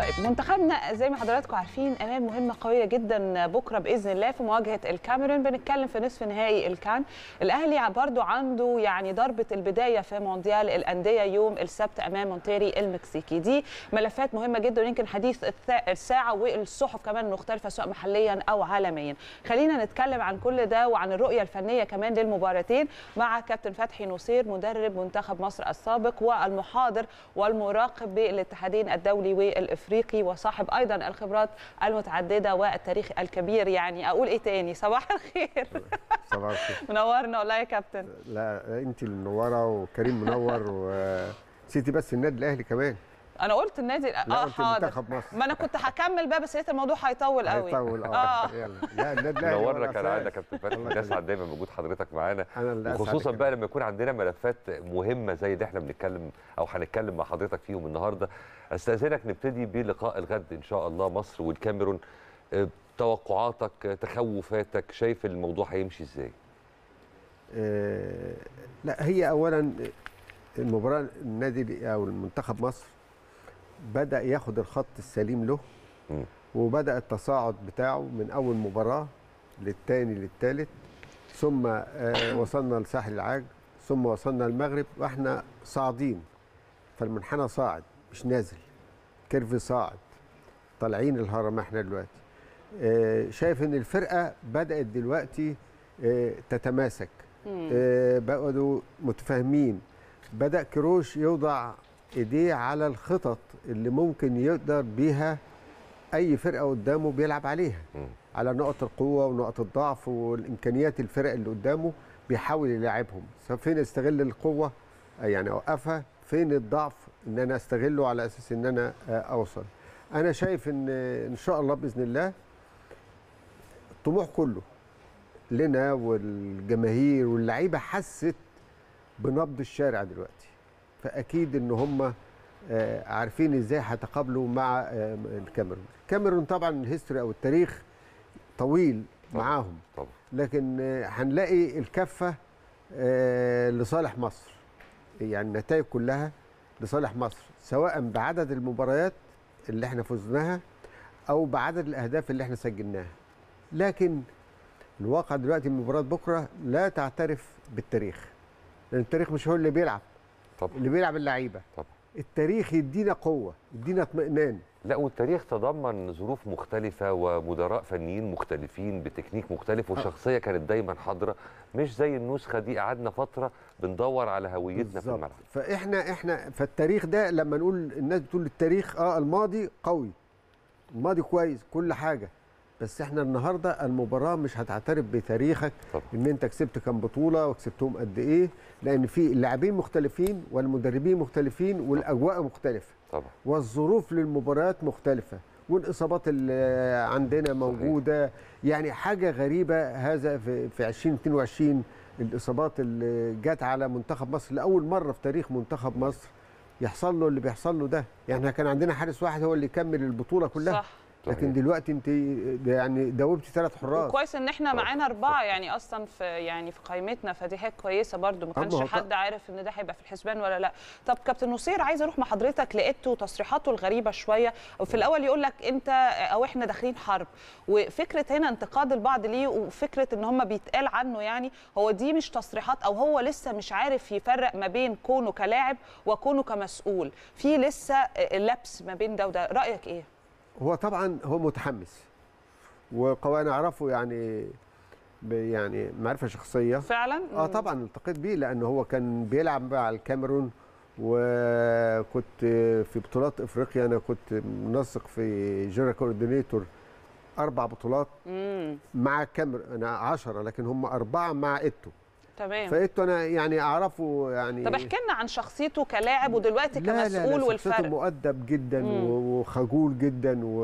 طيب منتخبنا زي ما حضراتكم عارفين امام مهمه قويه جدا بكره باذن الله في مواجهه الكاميرون بنتكلم في نصف نهائي الكان الاهلي برضو عنده يعني ضربه البدايه في مونديال الانديه يوم السبت امام مونتيري المكسيكي دي ملفات مهمه جدا ويمكن حديث الساعه والصحف كمان مختلفه سواء محليا او عالميا خلينا نتكلم عن كل ده وعن الرؤيه الفنيه كمان للمباراتين مع كابتن فتحي نصير مدرب منتخب مصر السابق والمحاضر والمراقب بالاتحادين الدولي والافريقي وصاحب ايضا الخبرات المتعدده والتاريخ الكبير يعني اقول ايه تاني صباح الخير صباح الخير منورنا والله يا كابتن لا انت اللي منوره وكريم منور ونسيتي بس النادي الاهلي كمان انا قلت النادي لا اه قلت حاضر منتخب مصر ما انا كنت هكمل بقى بس لقيت الموضوع هيطول قوي هيطول آه. اه يلا لا النادي الاهلي هو منورنا كالعاده الأساس. كابتن فتحي الله بنسعد يخليك. دايما بوجود حضرتك معانا انا اللي أسعد وخصوصا كده. بقى لما يكون عندنا ملفات مهمه زي اللي احنا بنتكلم او هنتكلم مع حضرتك فيهم النهارده استاذنك نبتدي بلقاء الغد ان شاء الله مصر والكاميرون آه، توقعاتك آه، تخوفاتك شايف الموضوع هيمشي ازاي آه، لا هي اولا المباراه النادي او المنتخب مصر بدا ياخد الخط السليم له مم. وبدا التصاعد بتاعه من اول مباراه للثاني للثالث ثم آه، وصلنا لساحل العاج ثم وصلنا المغرب واحنا صاعدين فالمنحنى صاعد مش نازل كيرف صاعد طالعين الهرم احنا دلوقتي آه، شايف ان الفرقه بدات دلوقتي آه، تتماسك مم. آه، بقوا متفاهمين بدا كروش يوضع ايديه على الخطط اللي ممكن يقدر بيها اي فرقه قدامه بيلعب عليها مم. على نقط القوه ونقط الضعف والامكانيات الفرق اللي قدامه بيحاول يلاعبهم سواء فين استغل القوه آه، يعني اوقفها فين الضعف ان انا استغله على اساس ان انا آه، اوصل انا شايف ان ان شاء الله باذن الله الطموح كله لنا والجماهير واللعيبه حست بنبض الشارع دلوقتي فاكيد ان هم آه، عارفين ازاي هيتقابلوا مع آه، الكاميرون الكاميرون طبعا الهيستوري او التاريخ طويل طبعاً. معاهم طبعا لكن آه، هنلاقي الكفه آه، لصالح مصر يعني النتائج كلها لصالح مصر سواء بعدد المباريات اللي احنا فزناها او بعدد الاهداف اللي احنا سجلناها لكن الواقع دلوقتي من مباراه بكره لا تعترف بالتاريخ لان التاريخ مش هو اللي بيلعب طبعا اللي بيلعب اللعيبه طبعا التاريخ يدينا قوه يدينا اطمئنان لا والتاريخ تضمن ظروف مختلفة ومدراء فنيين مختلفين بتكنيك مختلف وشخصية كانت دايما حاضرة مش زي النسخة دي قعدنا فترة بندور على هويتنا في بالظبط. الملعب فاحنا احنا فالتاريخ ده لما نقول الناس بتقول التاريخ اه الماضي قوي الماضي كويس كل حاجه بس احنا النهارده المباراه مش هتعترف بتاريخك طبعا ان انت كسبت كام بطوله وكسبتهم قد ايه لان في اللاعبين مختلفين والمدربين مختلفين والاجواء مختلفه طبعا والظروف للمباريات مختلفه والاصابات اللي عندنا موجوده يعني حاجه غريبه هذا في في 2022 الاصابات اللي جت على منتخب مصر لاول مره في تاريخ منتخب مصر يحصل له اللي بيحصل له ده يعني احنا كان عندنا حارس واحد هو اللي يكمل البطوله كلها صح لكن صحيح. دلوقتي انت يعني دوبتي ثلاث حراس وكويس ان احنا طبعا. معانا اربعه يعني اصلا في يعني في قائمتنا فدي حاجه كويسه برده ما أما كانش هو حد عارف ان ده هيبقى في الحسبان ولا لا طب كابتن نصير عايز اروح مع حضرتك لقيته تصريحاته الغريبه شويه وفي الاول يقول لك انت او احنا داخلين حرب وفكره هنا انتقاد البعض ليه وفكره ان هم بيتقال عنه يعني هو دي مش تصريحات او هو لسه مش عارف يفرق ما بين كونه كلاعب وكونه كمسؤول في لسه لبس ما بين ده وده رايك ايه هو طبعا هو متحمس وقوانا اعرفه يعني ب- يعني معرفه شخصيه فعلا اه مم. طبعا التقيت بيه لانه هو كان بيلعب مع الكاميرون وكنت في بطولات افريقيا انا كنت منسق في جنرال كوردينيتور اربع بطولات امم مع الكاميرون انا 10 لكن هم اربعه مع ايتو تمام فايتو انا يعني اعرفه يعني طب احكي لنا عن شخصيته كلاعب ودلوقتي لا لا كمسؤول لا شخصيته والفرق مؤدب جدا مم. و- وخجول جدا و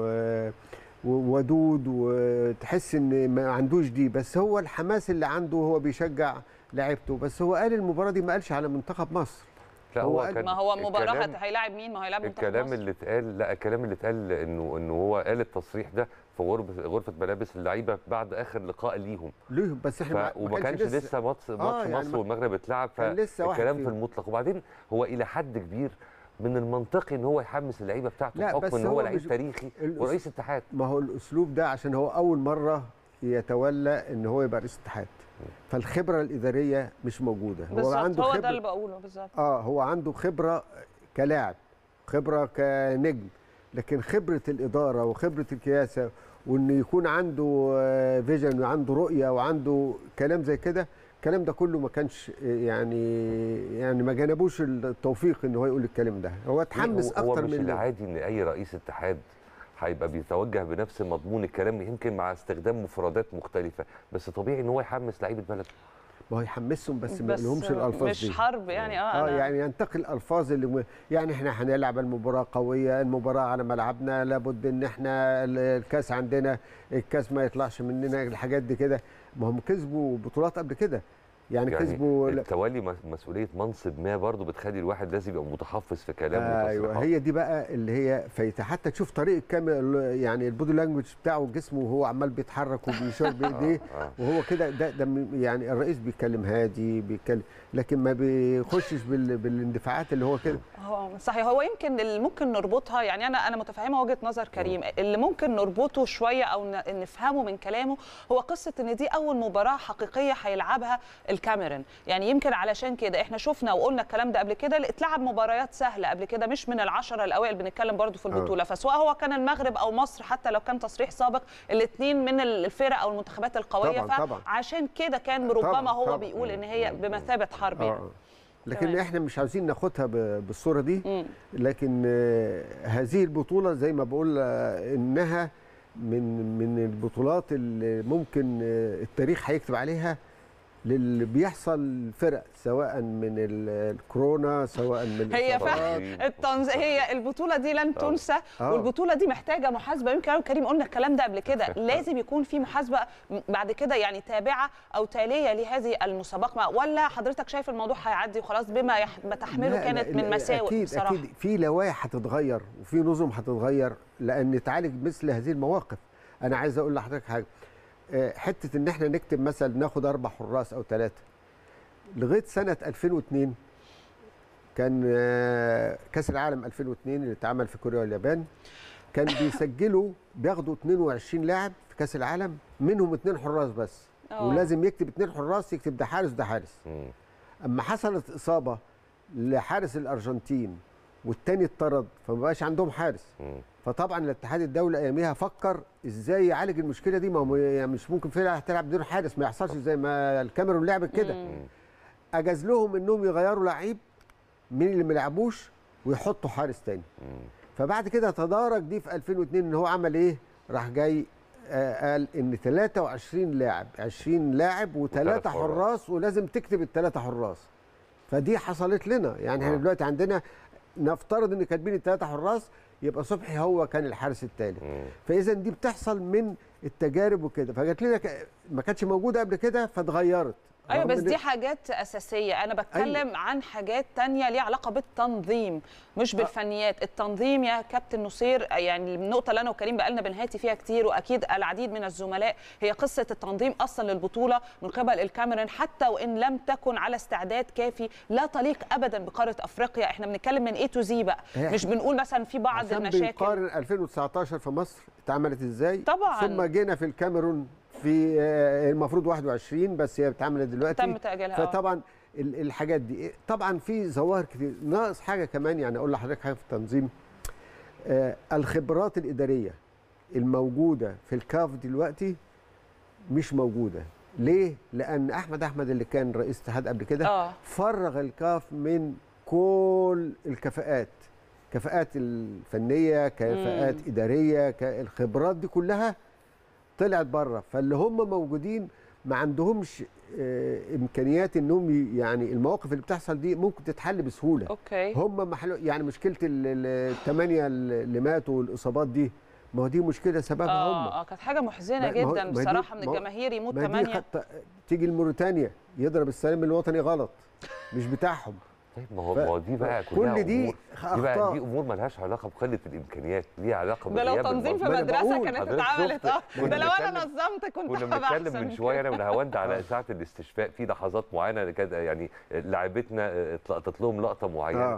وودود وتحس ان ما عندوش دي بس هو الحماس اللي عنده هو بيشجع لعيبته بس هو قال المباراه دي ما قالش على منتخب مصر لا هو هو قال- كان ما هو مباراه الكلام- هت- هيلاعب مين ما هو هيلاعب منتخب الكلام مصر. اللي اتقال لا الكلام اللي اتقال انه انه هو قال التصريح ده في غرفه غرفه ملابس اللعيبه بعد اخر لقاء ليهم ليه بس احنا ما- ف... ما وما كانش لسه ماتش ماتش يعني مصر ما- والمغرب اتلعب كان لسه واحد فالكلام في فيهم. المطلق وبعدين هو الى حد كبير من المنطقي ان هو يحمس اللعيبه بتاعته لا، بحكم بس ان هو هو لعيب مش- تاريخي الأس- ورئيس اتحاد ما هو الاسلوب ده عشان هو اول مره يتولى ان هو يبقى رئيس اتحاد فالخبره الاداريه مش موجوده هو بالظبط عنده هو خبره ده اللي بقوله بالظبط اه هو عنده خبره كلاعب خبره كنجم لكن خبره الاداره وخبره الكياسه وان يكون عنده فيجن وعنده رؤيه وعنده كلام زي كده الكلام ده كله ما كانش آه، يعني يعني ما جنبوش التوفيق ان هو يقول الكلام ده هو اتحمس هو, هو اكتر مش من العادي ان اي رئيس اتحاد هيبقى بيتوجه بنفس مضمون الكلام يمكن مع استخدام مفردات مختلفه بس طبيعي ان هو يحمس لعيبه بلده ما هو يحمسهم بس ما بس لهمش الالفاظ مش دي حرب يعني اه اه أنا- يعني ينتقي الالفاظ اللي م... يعني احنا هنلعب المباراه قويه المباراه على ملعبنا لابد ان احنا ال- الكاس عندنا الكاس ما يطلعش مننا الحاجات دي كده ما هم كسبوا بطولات قبل كده يعني, يعني كسبوا لا- التولي مس- مسؤوليه منصب ما برضه بتخلي الواحد لازم يبقى متحفظ في كلامه ايوه وتصريحاته. هي دي بقى اللي هي فايته حتى تشوف طريقه كامل يعني البودي لانجوج بتاعه جسمه وهو عمال بيتحرك وبيشاور بايديه آه، آه. وهو كده ده ده م- يعني الرئيس بيتكلم هادي بيتكلم لكن ما بيخشش بال... بالاندفاعات اللي هو كده هو صحيح هو يمكن اللي ممكن نربطها يعني انا انا متفهمه وجهه نظر كريم اللي ممكن نربطه شويه او ن- نفهمه من كلامه هو قصه ان دي اول مباراه حقيقيه هيلعبها الكاميرون يعني يمكن علشان كده احنا شفنا وقلنا الكلام ده قبل كده اتلعب مباريات سهله قبل كده مش من العشره الاوائل بنتكلم برضو في البطوله فسواء هو كان المغرب او مصر حتى لو كان تصريح سابق الاثنين من الفرق او المنتخبات القويه طبعاً، طبعاً. فعشان كده كان ربما طبعاً، هو طبعاً. بيقول ان هي بمثابه حرب يعني اه لكن تمام. احنا مش عاوزين ناخدها ب- بالصوره دي مم. لكن آه، هذه البطوله زي ما بقول آه، انها من من البطولات اللي ممكن آه، التاريخ هيكتب عليها للي بيحصل فرق سواء من ال- الكورونا سواء من هي الإصابات. فعلا التنز... هي البطوله دي لن طبعاً. تنسى آه. والبطوله دي محتاجه محاسبه يمكن انا وكريم قلنا الكلام ده قبل كده لازم يكون في محاسبه م- بعد كده يعني تابعه او تاليه لهذه المسابقه ما- ولا حضرتك شايف الموضوع هيعدي وخلاص بما يح... ما تحمله لا، كانت لا، من لا، مساوئ اكيد بصراحه اكيد في لوائح هتتغير وفي نظم هتتغير لان تعالج مثل هذه المواقف انا عايز اقول لحضرتك حاجه آه، حته ان احنا نكتب مثلا ناخد اربع حراس او ثلاثه لغايه سنه 2002 كان آه، كاس العالم 2002 اللي اتعمل في كوريا واليابان كان بيسجلوا بياخدوا 22 لاعب في كاس العالم منهم اثنين حراس بس آه. ولازم يكتب اثنين حراس يكتب ده حارس وده حارس مم. اما حصلت اصابه لحارس الارجنتين والتاني اتطرد فما بقاش عندهم حارس مم. فطبعا الاتحاد الدولي اياميها فكر ازاي يعالج المشكله دي ما هو يعني مش ممكن فرقه هتلعب بدون حارس ما يحصلش زي ما الكاميرون لعبت كده مم. اجاز لهم انهم يغيروا لعيب من اللي ما لعبوش ويحطوا حارس تاني مم. فبعد كده تدارك دي في 2002 ان هو عمل ايه راح جاي آه قال ان 23 لاعب 20 لاعب وثلاث وثلاثه حراس. حراس ولازم تكتب الثلاثه حراس فدي حصلت لنا يعني احنا آه. دلوقتي عندنا نفترض ان كاتبين الثلاثه حراس يبقى صبحي هو كان الحارس الثالث مم. فاذا دي بتحصل من التجارب وكده فجات لنا ك... ما كانتش موجوده قبل كده فاتغيرت ايوه رغم بس إن- دي حاجات اساسيه انا بتكلم أيوة. عن حاجات تانية ليها علاقه بالتنظيم مش بالفنيات التنظيم يا كابتن نصير يعني النقطه اللي انا وكريم بقالنا بنهاتي فيها كتير واكيد العديد من الزملاء هي قصه التنظيم اصلا للبطوله من قبل الكاميرون حتى وان لم تكن على استعداد كافي لا تليق ابدا بقاره افريقيا احنا بنتكلم من اي تو زي بقى هي- مش بنقول مثلا في بعض عشان المشاكل بنقارن 2019 في مصر اتعملت ازاي طبعاً. ثم جينا في الكاميرون في آه، المفروض 21 بس هي اتعملت دلوقتي تم تأجيلها، آه. فطبعا ال- الحاجات دي طبعا في ظواهر كتير ناقص حاجه كمان يعني اقول لحضرتك حاجه في التنظيم آه، الخبرات الاداريه الموجوده في الكاف دلوقتي مش موجوده ليه لان احمد احمد اللي كان رئيس اتحاد قبل كده اه فرغ الكاف من كل الكفاءات كفاءات الفنيه كفاءات مم. اداريه ك- الخبرات دي كلها طلعت بره فاللي هم موجودين ما عندهمش آه، امكانيات انهم ي- يعني المواقف اللي بتحصل دي ممكن تتحل بسهوله اوكي هم محلو يعني مشكله ال- ال- الثمانيه اللي ماتوا والاصابات دي ما هو دي مشكله سببها هم اه اه كانت حاجه محزنه ما- ما هو- جدا ما دي- بصراحه من ما هو- الجماهير يموت ما دي ثمانيه خط... تيجي لموريتانيا يضرب السلام الوطني غلط مش بتاعهم طيب ما هو ف- ما هو دي بقى كلها كل دي أمور- دي بقى اخطاء دي امور مالهاش علاقه بقله الامكانيات ليها علاقه ده لو بغياب تنظيم في المنظومة. ما أنا مدرسه بقول، كانت حضرتك اتعملت شفت؟ اه كنا ده لو انا بنتكلم- نظمت كنت كنا هبقى بنتكلم أحسن من كده. شويه انا ونهاوند على ساعه الاستشفاء في لحظات معينه كده يعني لاعبتنا اطلقت لهم لقطه معينه آه.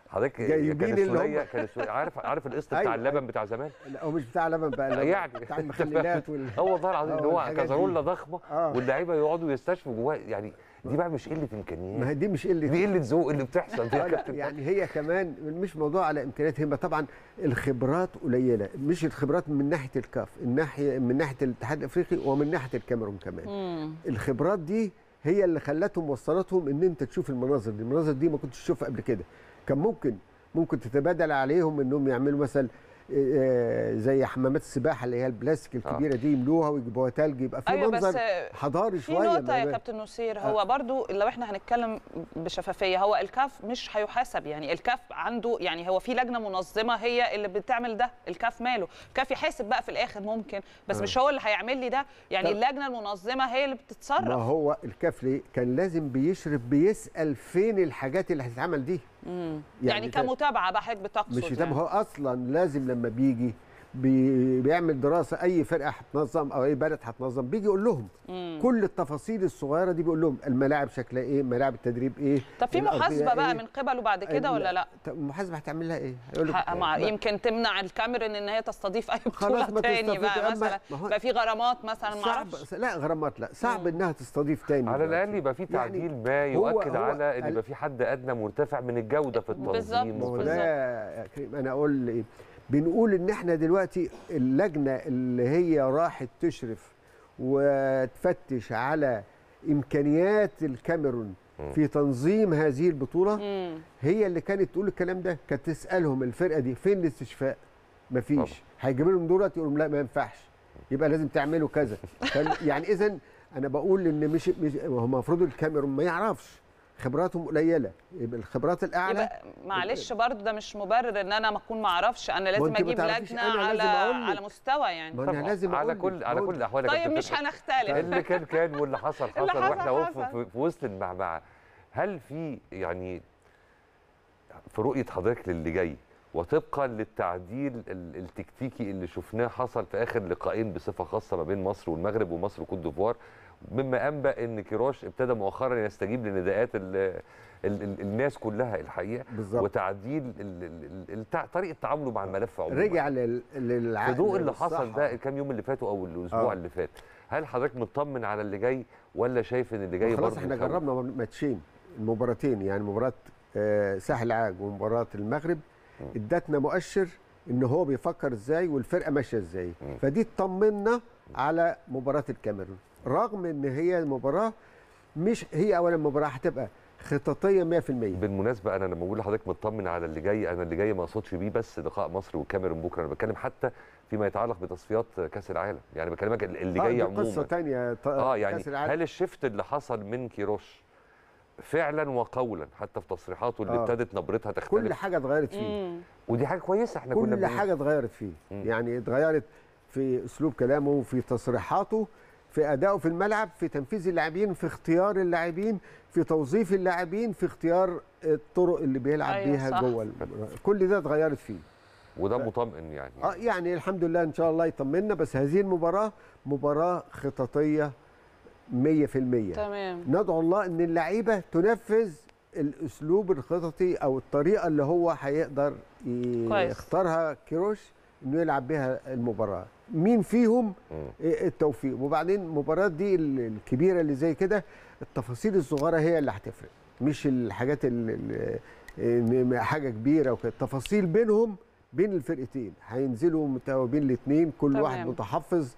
حضرتك جايبين كان اللي السوريه هم- كان السورية عارف عارف القسط بتاع أيوة، اللبن بتاع زمان لا هو مش بتاع لبن بقى اللي هو يعني بتاع المخللات وال... اه والله العظيم آه، ان هو والحاجات دي. كزرولة ضخمه آه. واللعيبه يقعدوا يستشفوا جواه يعني دي بقى مش قله ما امكانيات هي دي مش قله دي قله ذوق اللي بتحصل دي يا آه، لا، كابتن يعني هي كمان مش موضوع على امكانيات هي طبعا الخبرات قليله مش الخبرات من ناحيه الكاف الناحيه من ناحيه الاتحاد الافريقي ومن ناحيه الكاميرون كمان مم. الخبرات دي هي اللي خلتهم وصلتهم ان انت تشوف المناظر دي المناظر دي ما كنتش تشوفها قبل كده كان ممكن ممكن تتبادل عليهم انهم يعملوا مثلا آه، زي حمامات السباحه اللي هي البلاستيك الكبيره دي يملوها ويجيبوها تلج يبقى في ايوه بس منظر حضاري في شويه نقطة يا ما- كابتن نصير هو برضو لو احنا هنتكلم بشفافية هو الكاف مش هيحاسب يعني الكاف عنده يعني هو في لجنة منظمة هي اللي بتعمل ده الكاف ماله الكاف يحاسب بقى في الآخر ممكن بس آه. مش هو اللي هيعمل لي ده يعني طب- اللجنة المنظمة هي اللي ما بتتصرف هو الكاف ليه كان لازم بيشرف بيسال فين الحاجات اللي هتتعمل دي مم. يعني, تا- كمتابعة بقى حضرتك بتقصد مش ده يعني. هو اصلا لازم لما بيجي بي بيعمل دراسه اي فرقه هتنظم او اي بلد هتنظم بيجي يقول لهم مم. كل التفاصيل الصغيره دي بيقول لهم الملاعب شكلها ايه ملاعب التدريب ايه طب في الأرضية محاسبة بقى إيه؟ من قبله بعد كده ولا لا؟ طب المحاسبه هتعمل لها ايه؟ هيقول لك ح- مع لا، يمكن تمنع الكاميرون ان هي تستضيف اي خلاص بطولة ما تاني تستضيف. بقى أما- مثلا ما هو- بقى في غرامات مثلا ما صعب اعرفش لا غرامات لا صعب انها تستضيف تاني على دلوقتي. الاقل يبقى في يعني تعديل ما هو- يؤكد هو على ان ال- يبقى في حد ادنى مرتفع من الجوده في بالظبط. التنظيم ما هو وفي ده يا كريم انا اقول ايه بنقول ان احنا دلوقتي اللجنه اللي هي راحت تشرف وتفتش على امكانيات الكاميرون مم. في تنظيم هذه البطوله مم. هي اللي كانت تقول الكلام ده كانت تسالهم الفرقه دي فين الاستشفاء طبعا. مفيش هيجيب لهم دولت يقولوا لا ما ينفعش يبقى لازم تعملوا كذا كان- يعني اذا انا بقول ان مش مش هو المفروض الكاميرون ما يعرفش خبراتهم قليله يبقى الخبرات الاعلى يبقى معلش برضه ده مش مبرر ان انا ما اكون ما اعرفش انا لازم انت ما اجيب تعرفيش، لجنه أنا على لازم أقول لك. على مستوى يعني ما انا طبعاً. لازم على أقول كل لك- على أقول كل الاحوال يا طيب كابتن مش فتحي. هنختلف اللي كان كان واللي حصل حصل اللي حصل واحنا اهو حصل. في, في وسط المعمعه هل في يعني في رؤيه حضرتك للي جاي وطبقا للتعديل ال- التكتيكي اللي شفناه حصل في اخر لقاءين بصفه خاصه ما بين مصر والمغرب ومصر وكوت ديفوار مما انبا ان كيروش ابتدى مؤخرا يستجيب لنداءات ال ال ال الناس كلها الحقيقه بالظبط وتعديل ال- ال- ال- التع- طريقه تعامله مع الملف عموما رجع لل للعقل في ضوء اللي حصل للصحة. ده الكام يوم اللي فاتوا او الاسبوع آه. اللي فات هل حضرتك مطمن على اللي جاي ولا شايف ان اللي جاي خلاص برضه احنا يخوف؟ جربنا ماتشين المباراتين يعني مباراه آه، ساحل عاج ومباراه المغرب ادتنا مؤشر ان هو بيفكر ازاي والفرقه ماشيه ازاي مم. فدي اطمنا على مباراه الكاميرون رغم ان هي المباراه مش هي اولا مباراه هتبقى خططيه 100% بالمناسبه انا لما بقول لحضرتك مطمن على اللي جاي انا اللي جاي ما اقصدش بيه بس لقاء مصر والكاميرون بكره انا بتكلم حتى فيما يتعلق بتصفيات كاس العالم يعني بكلمك اللي آه، جاي دي عموما قصه ثانيه اه يعني هل الشفت اللي حصل من كيروش فعلا وقولا حتى في تصريحاته اللي آه. ابتدت نبرتها تختلف كل حاجه اتغيرت فيه مم. ودي حاجه كويسه احنا كنا كل بنقول. حاجه اتغيرت فيه مم. يعني اتغيرت في اسلوب كلامه في تصريحاته في ادائه في الملعب في تنفيذ اللاعبين في اختيار اللاعبين في توظيف اللاعبين في اختيار الطرق اللي بيلعب أيوة بيها صح. جوه الم- كل ده اتغيرت فيه وده مطمئن يعني اه يعني الحمد لله ان شاء الله يطمنا بس هذه المباراه مباراه خططيه 100% تمام ندعو الله ان اللعيبه تنفذ الاسلوب الخططي او الطريقه اللي هو هيقدر ي- كويس. يختارها كيروش انه يلعب بها المباراه مين فيهم مم. إيه التوفيق وبعدين المباريات دي ال- الكبيره اللي زي كده التفاصيل الصغيره هي اللي هتفرق مش الحاجات اللي حاجه كبيره وكده التفاصيل بينهم بين الفرقتين هينزلوا متوابين الاثنين كل تمام. واحد متحفظ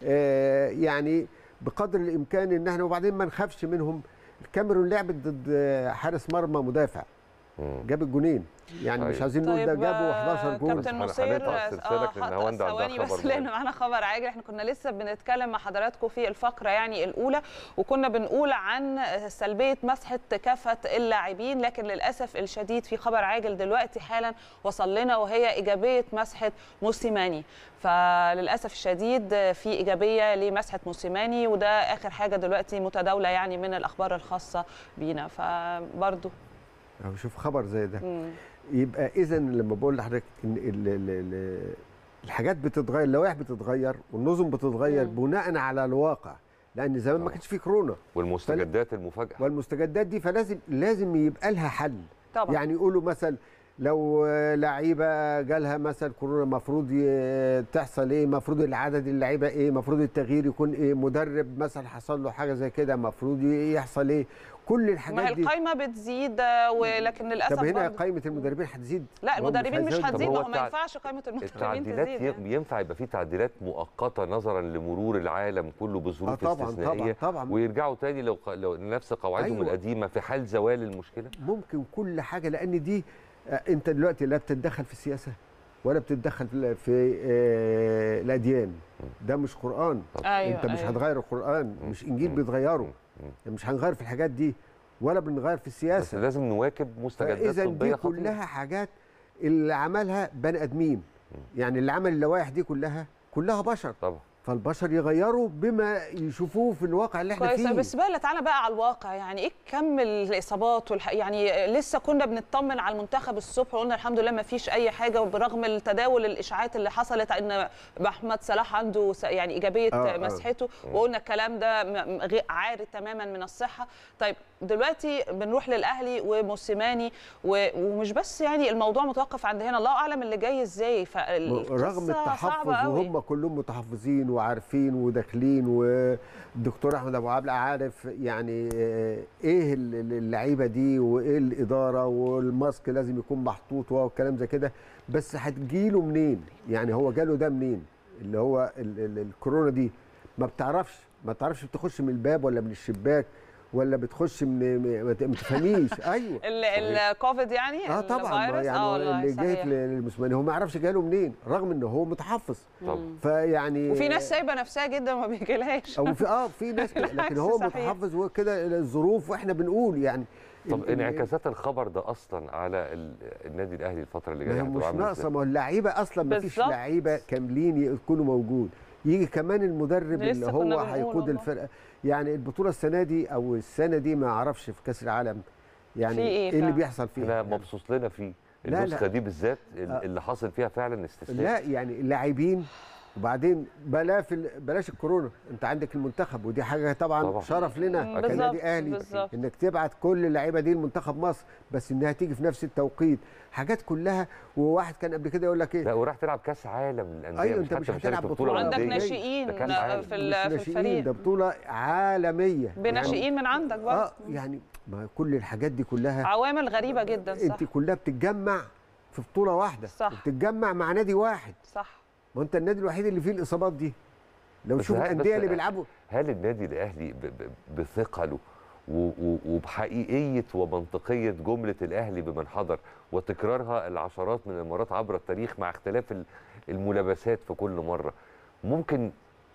آه، يعني بقدر الامكان ان احنا وبعدين ما نخافش منهم الكاميرون لعبت ضد حارس مرمى مدافع مم. جاب الجونين يعني مش طيب. عايزين نقول ده طيب جابوا آه، 11 جول بس كابتن أنا نصير هنقطع سلسلك لأن حط- هو أنت عندها ثواني بس خبر لان مهم. معانا خبر عاجل احنا كنا لسه بنتكلم مع حضراتكم في الفقره يعني الاولى وكنا بنقول عن سلبيه مسحه كافه اللاعبين لكن للاسف الشديد في خبر عاجل دلوقتي حالا وصل لنا وهي ايجابيه مسحه موسيماني فللاسف الشديد في ايجابيه لمسحه موسيماني وده اخر حاجه دلوقتي متداوله يعني من الاخبار الخاصه بينا فبرضه أهو شوف خبر زي ده مم. يبقى اذا لما بقول لحضرتك ان ال ال ال الحاجات بتتغير اللوائح بتتغير والنظم بتتغير مم. بناء على الواقع لان زمان ما طبعا. كانش فيه كورونا والمستجدات المفاجاه والمستجدات دي فلازم لازم يبقى لها حل طبعا يعني يقولوا مثلا لو آه، لعيبه جالها مثلا كورونا المفروض ي- تحصل ايه المفروض العدد اللعيبه ايه المفروض التغيير يكون ايه مدرب مثلا حصل له حاجه زي كده المفروض ي- يحصل ايه كل ما هي الحاجات دي القايمه بتزيد آه، ولكن للاسف طب هنا برضه- قائمه المدربين هتزيد لا هم المدربين مش هيزودوا. هتزيد طب ما هو هو ما التع- ينفعش قائمه المدربين التعديلات تزيد ي- يعني. ينفع يبقى في تعديلات مؤقته نظرا لمرور العالم كله اه بظروف طبعا طبعا استثنائيه طبعا ويرجعوا تاني لو لو نفس قواعدهم أيوة. القديمه في حال زوال المشكله ممكن كل حاجه لان دي آه، انت دلوقتي لا بتتدخل في السياسه ولا بتتدخل في- في آه، الاديان ده مش قران ايوه انت مش أيوة. هتغير القران مش انجيل مم. بيتغيروا مم. مش هنغير في الحاجات دي ولا بنغير في بس السياسه لازم نواكب مستجدات فاذا طبيه دي خطيرة. كلها حاجات اللي عملها بني ادمين يعني اللي عمل اللوائح دي كلها كلها بشر طبعا فالبشر يغيروا بما يشوفوه في الواقع اللي احنا كويس فيه بس بقى تعالى بقى على الواقع يعني ايه كم الاصابات والح... يعني لسه كنا بنطمن على المنتخب الصبح وقلنا الحمد لله ما فيش اي حاجه وبرغم التداول الاشاعات اللي حصلت ان محمد صلاح عنده س- يعني ايجابيه آه، آه. مسحته وقلنا الكلام ده م- م- غير- عاري تماما من الصحه طيب دلوقتي بنروح للاهلي وموسيماني و... ومش بس يعني الموضوع متوقف عند هنا الله اعلم اللي جاي ازاي رغم فالقصة التحفظ صعبة قوي. وهم كلهم متحفظين وعارفين وداخلين والدكتور احمد ابو عبله عارف يعني آه، ايه ال- ال- اللعيبه دي وايه الاداره والماسك لازم يكون محطوط والكلام زي كده بس هتجيله منين؟ يعني هو جاله ده منين؟ اللي هو ال ال الكورونا دي ما بتعرفش ما بتعرفش بتخش من الباب ولا من الشباك ولا بتخش من ما ت- ما تفهميش ايوه ال- الكوفيد يعني اه طبعا ما الفيروس؟ يعني آه هو والله اللي جاي صحيح. للمسلمين هو ما يعرفش جاله منين رغم ان هو متحفظ طبعا فيعني وفي ناس سايبه نفسها جدا وما بيجيلهاش او في اه في ناس كده، لكن هو صحيح. متحفظ وكده الظروف واحنا بنقول يعني طب ال- ال- انعكاسات الخبر ده اصلا على ال- النادي الاهلي الفتره اللي ما جايه هي هتبقى مش عاملة ناقصه إزاي؟ ما هو اللعيبه اصلا ما فيش بالظبط. لعيبه كاملين يكونوا موجود يجي كمان المدرب لسه اللي كنا هو بنقول هيقود والله. الفرقه يعني البطوله السنه دي او السنه دي ما اعرفش في كاس العالم يعني في إيه ايه اللي فعلا؟ بيحصل فيها احنا يعني مبسوط لنا فيه لا، لا. النسخه دي بالذات آه. اللي حاصل فيها فعلا استثناء لا يعني اللاعبين وبعدين بلا في ال- بلاش الكورونا انت عندك المنتخب ودي حاجه طبعا, طبعا. طبعا. شرف لنا بالظبط، كنادي اهلي بالظبط. انك تبعت كل اللعيبه دي لمنتخب مصر بس انها تيجي في نفس التوقيت حاجات كلها وواحد كان قبل كده يقول لك ايه لا وراح تلعب كاس عالم للانديه أيوة، مش أنت مش حتى مشارك هتلعب في بطولة بطوله وعندك أندية. أندية. ناشئين ده كاس عالم. في مش ال- في ناشئين، الفريق ده بطوله عالميه بناشئين من عندك برضه اه يعني ما كل الحاجات دي كلها عوامل غريبه جدا صح انت كلها بتتجمع في بطوله واحده صح. بتتجمع مع نادي واحد صح ما انت النادي الوحيد اللي فيه الاصابات دي لو بس تشوف ها- بس الانديه اللي بيلعبوا هل النادي الاهلي ب- ب- بثقله و- و- وبحقيقيه ومنطقيه جمله الاهلي بمن حضر وتكرارها العشرات من المرات عبر التاريخ مع اختلاف ال- الملابسات في كل مره ممكن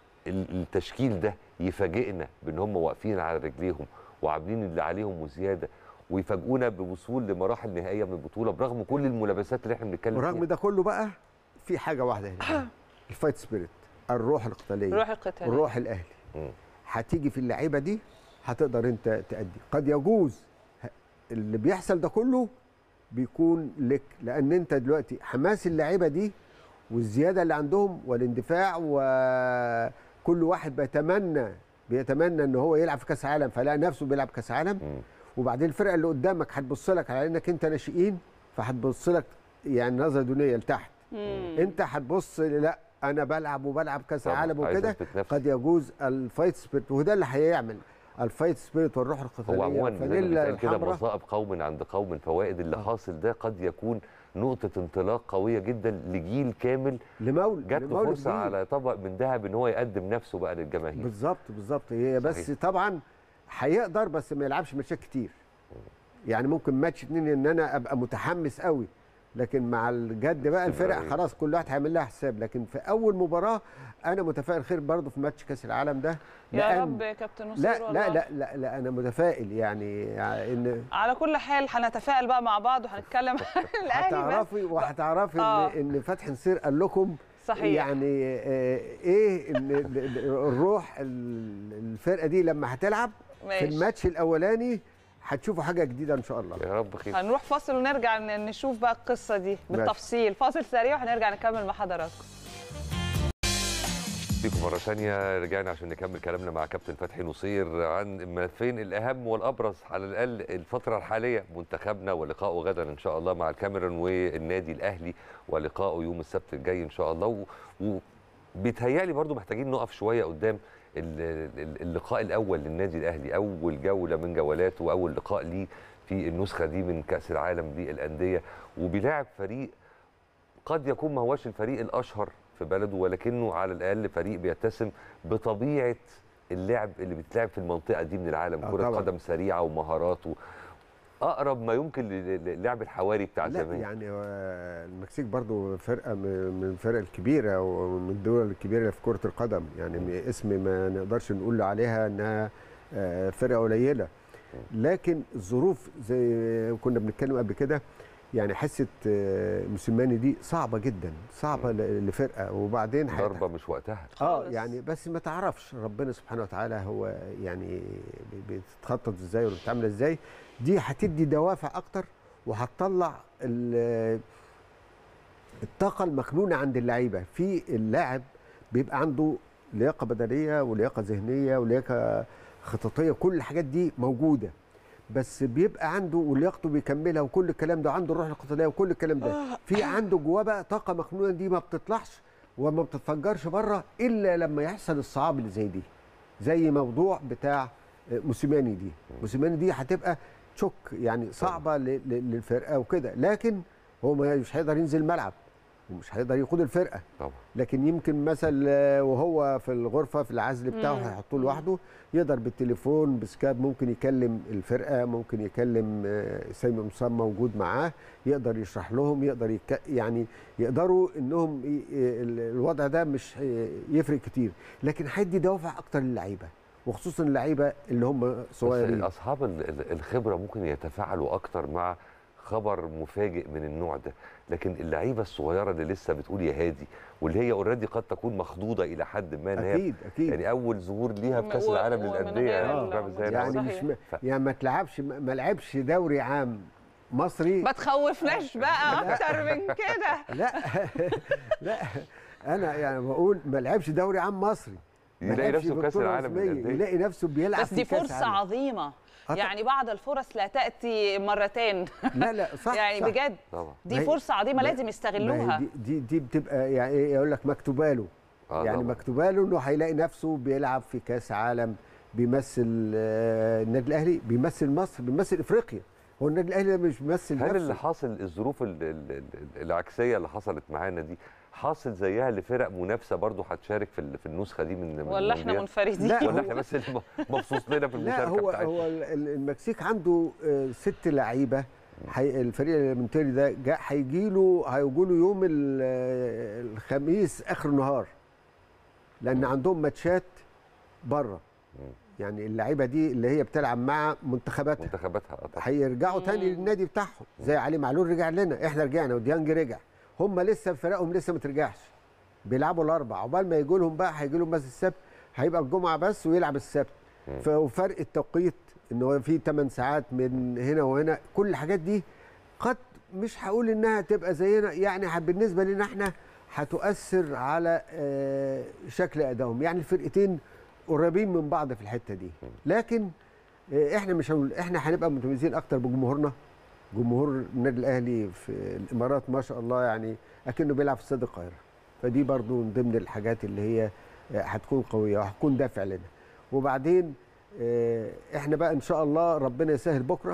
ال- التشكيل ده يفاجئنا بان هم واقفين على رجليهم وعاملين اللي عليهم وزياده ويفاجئونا بوصول لمراحل نهائيه من البطوله برغم كل الملابسات اللي احنا بنتكلم ورغم فيها ده كله بقى في حاجه واحده هنا الفايت سبيريت الروح القتاليه روح القتال الروح الاهلي مم. هتيجي في اللعيبه دي هتقدر انت تأدي قد يجوز ه- اللي بيحصل ده كله بيكون لك لان انت دلوقتي حماس اللعيبه دي والزياده اللي عندهم والاندفاع وكل واحد بيتمنى بيتمنى ان هو يلعب في كاس عالم فلاقي نفسه بيلعب كاس عالم مم. وبعدين الفرقه اللي قدامك هتبص لك على انك انت ناشئين فهتبص لك يعني نظره دونيه لتحت مم. انت هتبص لا انا بلعب وبلعب كاس طبعاً، عالم عايز وكده أثبت نفسي. قد يجوز الفايت سبيريت وده اللي هيعمل الفايت سبيريت والروح القتاليه هو عموما زي ما فانيلا بيتقال كده الحمراء مصائب قوم عند قوم فوائد اللي آه. حاصل ده قد يكون نقطة انطلاق قوية جدا لجيل كامل لمولد جات له لمولد فرصة جديد. على طبق من ذهب ان هو يقدم نفسه بقى للجماهير بالظبط بالظبط هي بس صحيح. طبعا هيقدر بس ما يلعبش ماتشات كتير يعني ممكن ماتش اتنين ان انا ابقى متحمس قوي لكن مع الجد بقى الفرق استمرارية. خلاص كل واحد هيعمل لها حساب لكن في اول مباراه انا متفائل خير برضه في ماتش كاس العالم ده يا لأن- رب يا كابتن نصير لا والله. لا لا لا لا انا متفائل يعني ان على كل حال هنتفائل بقى مع بعض وهنتكلم عن الاهلي بس. هتعرفي وهتعرفي آه. ان ان فتحي نصير قال لكم صحيح يعني آه، ايه ان ال- ال- الروح ال- الفرقه دي لما هتلعب في ماشي. الماتش الاولاني هتشوفوا حاجه جديده ان شاء الله يا رب خير هنروح فاصل ونرجع ن- نشوف بقى القصه دي بالتفصيل فاصل سريع وهنرجع نكمل مع حضراتكم بيكم مرة ثانية رجعنا عشان نكمل كلامنا مع كابتن فتحي نصير عن الملفين الأهم والأبرز على الأقل الفترة الحالية منتخبنا ولقائه غدا إن شاء الله مع الكاميرون والنادي الأهلي ولقائه يوم السبت الجاي إن شاء الله و- وبيتهيألي برضو محتاجين نقف شوية قدام ال- ال- اللقاء الأول للنادي الأهلي أول جولة من جولاته وأول لقاء ليه في النسخة دي من كأس العالم للأندية وبيلاعب فريق قد يكون ما هوش الفريق الاشهر في بلده ولكنه على الاقل فريق بيتسم بطبيعه اللعب اللي بيتلعب في المنطقه دي من العالم آه كره طبعاً. قدم سريعه ومهارات و... اقرب ما يمكن ل- للعب الحواري بتاع لا زمان يعني آه، المكسيك برضو فرقه من من الفرق الكبيره ومن الدول الكبيره في كره القدم يعني م- اسم ما نقدرش نقول عليها انها آه، فرقه قليله لكن الظروف زي ما كنا بنتكلم قبل كده يعني حصه آه، موسيماني دي صعبه جدا صعبه ل- لفرقه وبعدين هيت- ضربه مش وقتها اه خالص. يعني بس ما تعرفش ربنا سبحانه وتعالى هو يعني بي- بتتخطط ازاي ولا بتعمل ازاي دي هتدي دوافع اكتر وهتطلع ال- الطاقه المكنونه عند اللعيبه في اللاعب بيبقى عنده لياقه بدنيه ولياقه ذهنيه ولياقه خططيه كل الحاجات دي موجوده بس بيبقى عنده ولياقته بيكملها وكل الكلام ده عنده الروح القتاليه وكل الكلام ده في عنده جواه بقى طاقه مخنوقه دي ما بتطلعش وما بتتفجرش بره الا لما يحصل الصعاب اللي زي دي زي موضوع بتاع موسيماني دي موسيماني دي هتبقى تشوك يعني صعبه ل- ل- للفرقه وكده لكن هو ما- مش هيقدر ينزل الملعب ومش هيقدر يقود الفرقه طبعا لكن يمكن مثلا آه، وهو في الغرفه في العزل بتاعه مم. هيحطوه لوحده يقدر بالتليفون بسكاب ممكن يكلم الفرقه ممكن يكلم آه، سامي مصاب موجود معاه يقدر يشرح لهم يقدر يك... يعني يقدروا انهم ي... ي- ال- الوضع ده مش هي- يفرق كتير لكن هيدي دوافع اكتر للعيبه وخصوصا اللعيبه اللي هم بس صغيرين اصحاب ال- ال- الخبره ممكن يتفاعلوا اكتر مع خبر مفاجئ من النوع ده لكن اللعيبه الصغيره اللي لسه بتقول يا هادي واللي هي اوريدي قد تكون مخضوضه الى حد ما ان هي اكيد اكيد يعني اول ظهور ليها في كاس و- العالم ومن للانديه غير يعني ال- فاهم ازاي يعني أنا صحيح. مش م... ف- يعني ما تلعبش ما لعبش دوري عام مصري ما تخوفناش بقى اكتر من كده لا لا انا يعني بقول ما لعبش دوري عام مصري ما يلاقي لعبش نفسه في كاس بطولة العالم رسمية، للانديه يلاقي نفسه بيلعب بس في دي كأس فرصه عالم. عظيمه طبعا. يعني بعض الفرص لا تاتي مرتين لا لا صح يعني صح. بجد طبعا ما دي هي- فرصه عظيمه ما- لازم ما يستغلوها هي دي, دي دي بتبقى يعني ايه يقول لك مكتوبه له آه يعني طبعاً. مكتوبه له انه هيلاقي نفسه بيلعب في كاس عالم بيمثل آه، النادي الاهلي بيمثل مصر بيمثل افريقيا هو النادي الاهلي ده مش بيمثل هل اللي نفسه حاصل الظروف ال- ال- ال- العكسيه اللي حصلت معانا دي حاصل زيها لفرق منافسه برضو هتشارك في ال- في النسخه دي من من ولا احنا المونديال؟ منفردين لا، ولا هو- احنا بس اللي م- مبسوط لنا في لا المشاركه هو بتاعتنا هو ال- ال- المكسيك عنده آه، ست لعيبه حي الفريق الالمنتري ده جا هيجي له هيجوا له يوم ال- آه، الخميس اخر النهار لان عندهم ماتشات بره يعني اللعيبه دي اللي هي بتلعب مع منتخباتها منتخباتها آه طبعا هيرجعوا تاني للنادي بتاعهم زي علي معلول رجع لنا احنا رجعنا وديانج رجع هم لسه فرقهم لسه ما ترجعش بيلعبوا الاربع عقبال ما يجوا لهم بقى هيجي لهم بس السبت هيبقى الجمعه بس ويلعب السبت ف- وفرق التوقيت ان هو في 8 ساعات من هنا وهنا كل الحاجات دي قد مش هقول انها تبقى زينا يعني ه- بالنسبه لنا احنا هتؤثر على آه، شكل ادائهم يعني الفرقتين قريبين من بعض في الحته دي لكن آه، احنا مش هنقول احنا هنبقى متميزين اكتر بجمهورنا جمهور النادي الاهلي في الامارات ما شاء الله يعني اكنه بيلعب في استاد القاهره فدي برضو من ضمن الحاجات اللي هي آه، هتكون قويه وهتكون دافع لنا وبعدين آه، احنا بقى ان شاء الله ربنا يسهل بكره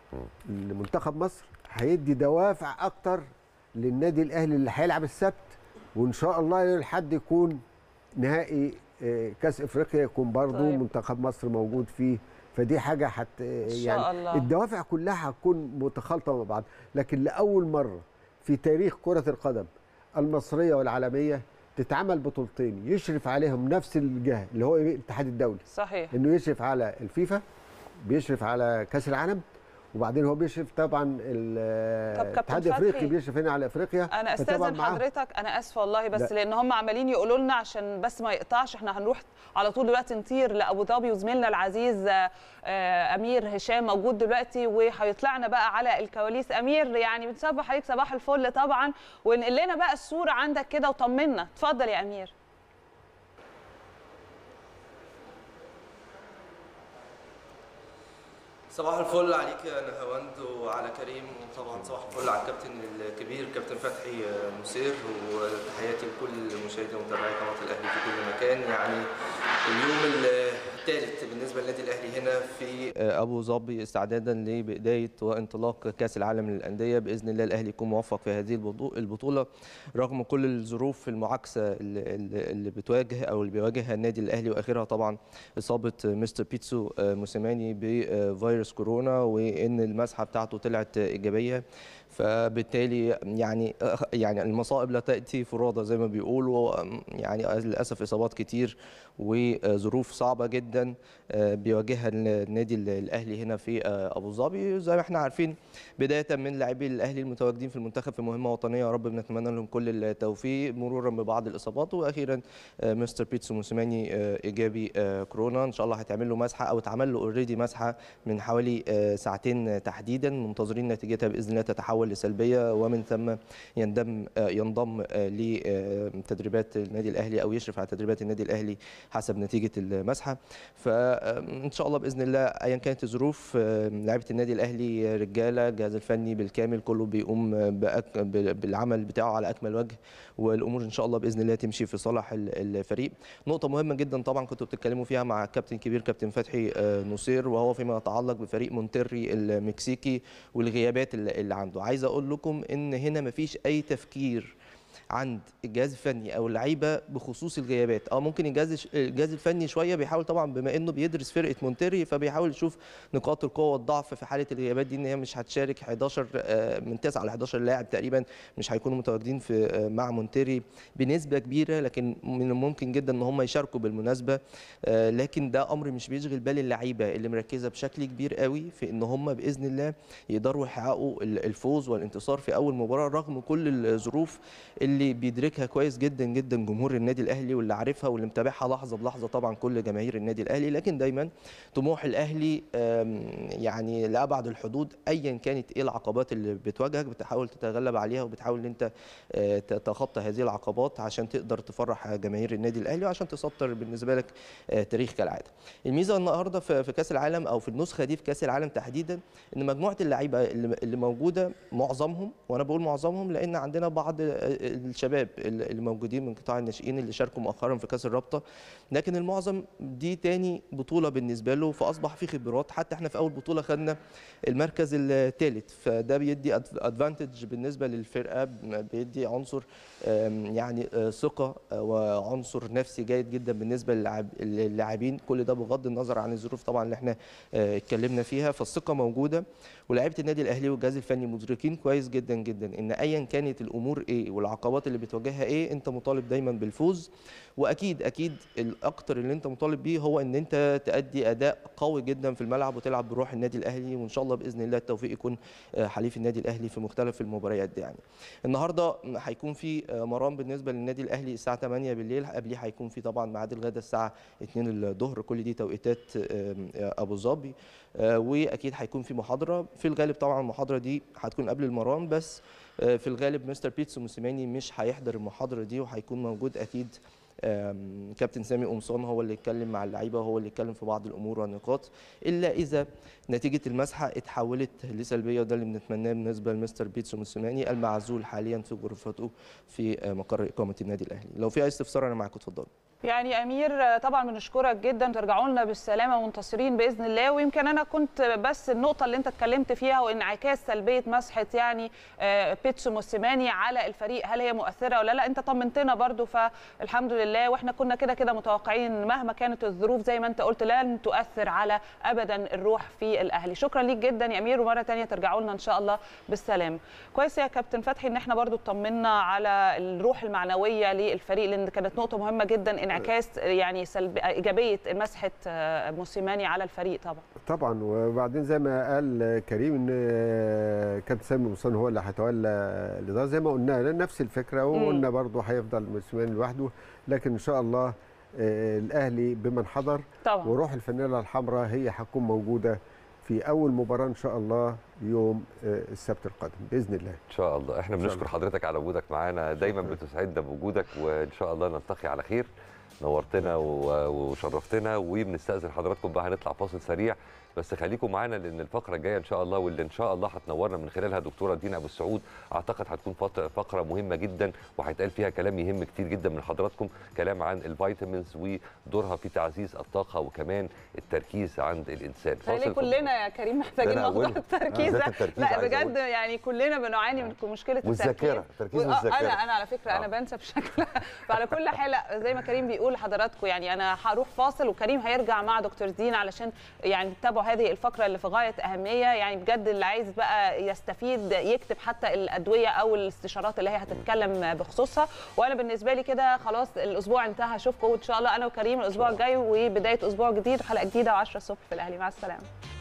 لمنتخب مصر هيدي دوافع اكتر للنادي الاهلي اللي هيلعب السبت وان شاء الله يوم الحد يكون نهائي آه، كاس افريقيا يكون برضو طيب. منتخب مصر موجود فيه فدي حاجه حت شاء يعني الله. الدوافع كلها هتكون متخالطه مع بعض لكن لاول مره في تاريخ كره القدم المصريه والعالميه تتعمل بطولتين يشرف عليهم نفس الجهه اللي هو الاتحاد الدولي صحيح انه يشرف على الفيفا بيشرف على كاس العالم وبعدين هو بيشرف طبعا ال- طب كابتن الاتحاد فتحي، الافريقي بيشرف هنا على افريقيا انا فطبعاً استاذن معاهم. حضرتك انا اسفه والله بس لا. لان هم عمالين يقولوا لنا عشان بس ما يقطعش احنا هنروح على طول دلوقتي نطير لابو ظبي وزميلنا العزيز آه، آه، امير هشام موجود دلوقتي وهيطلعنا بقى على الكواليس امير يعني بنصبح عليك صباح الفل طبعا ونقل لنا بقى الصوره عندك كده وطمنا اتفضل يا امير صباح الفل عليك يا نهاوند وعلى كريم وطبعا صباح الفل على الكابتن الكبير كابتن فتحي نصير وتحياتي لكل مشاهدي ومتابعي قناه الاهلي في كل مكان يعني اليوم الثالث بالنسبه للنادي الاهلي هنا في ابو ظبي استعدادا لبدايه وانطلاق كاس العالم للانديه باذن الله الاهلي يكون موفق في هذه البطو- البطوله رغم كل الظروف المعاكسه اللي, اللي اللي بتواجه او اللي بيواجهها النادي الاهلي واخرها طبعا اصابه مستر بيتسو موسيماني بفيروس كورونا وان المسحه بتاعته طلعت ايجابيه فبالتالي يعني يعني المصائب لا تاتي فرادى زي ما بيقولوا يعني للاسف اصابات كتير وظروف صعبه جدا بيواجهها النادي الاهلي هنا في ابو ظبي زي ما احنا عارفين بدايه من لاعبي الاهلي المتواجدين في المنتخب في مهمه وطنيه يا رب بنتمنى لهم كل التوفيق مرورا ببعض الاصابات واخيرا مستر بيتسو موسيماني ايجابي كورونا ان شاء الله هتعمل له مسحه او اتعمل له اوريدي مسحه من حوالي ساعتين تحديدا منتظرين نتيجتها باذن الله تتحول لسلبيه ومن ثم يندم ينضم لتدريبات النادي الاهلي او يشرف على تدريبات النادي الاهلي حسب نتيجه المسحه فان شاء الله باذن الله ايا كانت الظروف لعيبه النادي الاهلي رجاله الجهاز الفني بالكامل كله بيقوم بأك... بالعمل بتاعه على اكمل وجه والامور ان شاء الله باذن الله تمشي في صالح الفريق نقطه مهمه جدا طبعا كنتوا بتتكلموا فيها مع الكابتن كبير كابتن فتحي نصير وهو فيما يتعلق بفريق مونتري المكسيكي والغيابات اللي عنده عايز اقول لكم ان هنا مفيش اي تفكير عند الجهاز الفني او اللعيبه بخصوص الغيابات اه ممكن الجهاز الجهاز الفني شويه بيحاول طبعا بما انه بيدرس فرقه مونتري فبيحاول يشوف نقاط القوه والضعف في حاله الغيابات دي ان هي مش هتشارك 11 من 9 ل 11 لاعب تقريبا مش هيكونوا متواجدين في مع مونتري بنسبه كبيره لكن من الممكن جدا ان هم يشاركوا بالمناسبه لكن ده امر مش بيشغل بال اللعيبه اللي مركزه بشكل كبير قوي في ان هم باذن الله يقدروا يحققوا الفوز والانتصار في اول مباراه رغم كل الظروف اللي بيدركها كويس جدا جدا جمهور النادي الاهلي واللي عارفها واللي متابعها لحظه بلحظه طبعا كل جماهير النادي الاهلي لكن دايما طموح الاهلي يعني لابعد الحدود ايا كانت ايه العقبات اللي بتواجهك بتحاول تتغلب عليها وبتحاول ان انت تتخطى هذه العقبات عشان تقدر تفرح جماهير النادي الاهلي وعشان تسطر بالنسبه لك تاريخ كالعاده. الميزه النهارده في كاس العالم او في النسخه دي في كاس العالم تحديدا ان مجموعه اللعيبه اللي موجوده معظمهم وانا بقول معظمهم لان عندنا بعض الشباب اللي موجودين من قطاع الناشئين اللي شاركوا مؤخرا في كاس الرابطه لكن المعظم دي تاني بطوله بالنسبه له فاصبح في خبرات حتى احنا في اول بطوله خدنا المركز الثالث فده بيدي ادفانتج بالنسبه للفرقه بيدي عنصر يعني ثقه وعنصر نفسي جيد جدا بالنسبه للاعبين كل ده بغض النظر عن الظروف طبعا اللي احنا اتكلمنا فيها فالثقه موجوده ولاعيبه النادي الاهلي والجهاز الفني مدركين كويس جدا جدا ان ايا كانت الامور ايه والعقبات اللي بتواجهها ايه انت مطالب دايما بالفوز واكيد اكيد الاكتر اللي انت مطالب بيه هو ان انت تادي اداء قوي جدا في الملعب وتلعب بروح النادي الاهلي وان شاء الله باذن الله التوفيق يكون حليف النادي الاهلي في مختلف المباريات دي يعني النهارده هيكون في مران بالنسبه للنادي الاهلي الساعه 8 بالليل قبليه هيكون في طبعا ميعاد الغداء الساعه 2 الظهر كل دي توقيتات ابو ظبي واكيد هيكون في محاضره في الغالب طبعا المحاضره دي هتكون قبل المران بس في الغالب مستر بيتسو موسيماني مش هيحضر المحاضره دي وهيكون موجود اكيد كابتن سامي قمصان هو اللي يتكلم مع اللعيبه وهو اللي يتكلم في بعض الامور والنقاط الا اذا نتيجه المسحه اتحولت لسلبيه وده اللي بنتمناه بالنسبه لمستر بيتسو موسيماني المعزول حاليا في غرفته في مقر اقامه النادي الاهلي لو في اي استفسار انا معاكم اتفضلوا يعني امير طبعا بنشكرك جدا ترجعوا لنا بالسلامه منتصرين باذن الله ويمكن انا كنت بس النقطه اللي انت اتكلمت فيها وانعكاس سلبيه مسحه يعني بيتسو موسيماني على الفريق هل هي مؤثره ولا لا انت طمنتنا برضو فالحمد لله واحنا كنا كده كده متوقعين مهما كانت الظروف زي ما انت قلت لن تؤثر على ابدا الروح في الاهلي شكرا ليك جدا يا امير ومره ثانيه ترجعوا لنا ان شاء الله بالسلامه كويس يا كابتن فتحي ان احنا برضو اطمنا على الروح المعنويه للفريق لان كانت نقطه مهمه جدا انعكاس يعني سلب ايجابيه مسحه موسيماني على الفريق طبعا طبعا وبعدين زي ما قال كريم ان كابتن سامي مصطفى هو اللي هيتولى الاداره زي ما قلنا نفس الفكره وقلنا برضه هيفضل موسيماني لوحده لكن ان شاء الله الاهلي بمن حضر طبعا وروح الفانيلا الحمراء هي هتكون موجوده في اول مباراه ان شاء الله يوم السبت القادم باذن الله ان شاء الله احنا بنشكر حضرتك على وجودك معانا دايما بتسعدنا بوجودك وان شاء الله نلتقي على خير نورتنا وشرفتنا وبنستاذن حضراتكم بقى هنطلع فاصل سريع بس خليكم معانا لان الفقره الجايه ان شاء الله واللي ان شاء الله هتنورنا من خلالها دكتوره دينا ابو السعود اعتقد هتكون فت- فقره مهمه جدا وهيتقال فيها كلام يهم كتير جدا من حضراتكم كلام عن الفيتامينز ودورها في تعزيز الطاقه وكمان التركيز عند الانسان خلي فاصل كلنا يا كريم محتاجين أنا موضوع أقول. التركيز بالذات ده التركيز لا عايز بجد أقول. يعني كلنا بنعاني من مشكله والذاكرة، التركيز التركيز و- آه، والذاكرة. انا انا على فكره انا آه. بنسى بشكل فعلى كل حال لا، زي ما كريم بيقول لحضراتكم يعني انا هروح فاصل وكريم هيرجع مع دكتور دينا علشان يعني تتابعوا هذه الفقره اللي في غايه اهميه يعني بجد اللي عايز بقى يستفيد يكتب حتى الادويه او الاستشارات اللي هي هتتكلم بخصوصها وانا بالنسبه لي كده خلاص الاسبوع انتهى اشوفكم ان شاء الله انا وكريم الاسبوع الجاي وبدايه اسبوع جديد وحلقه جديده و10 الصبح في الاهلي مع السلامه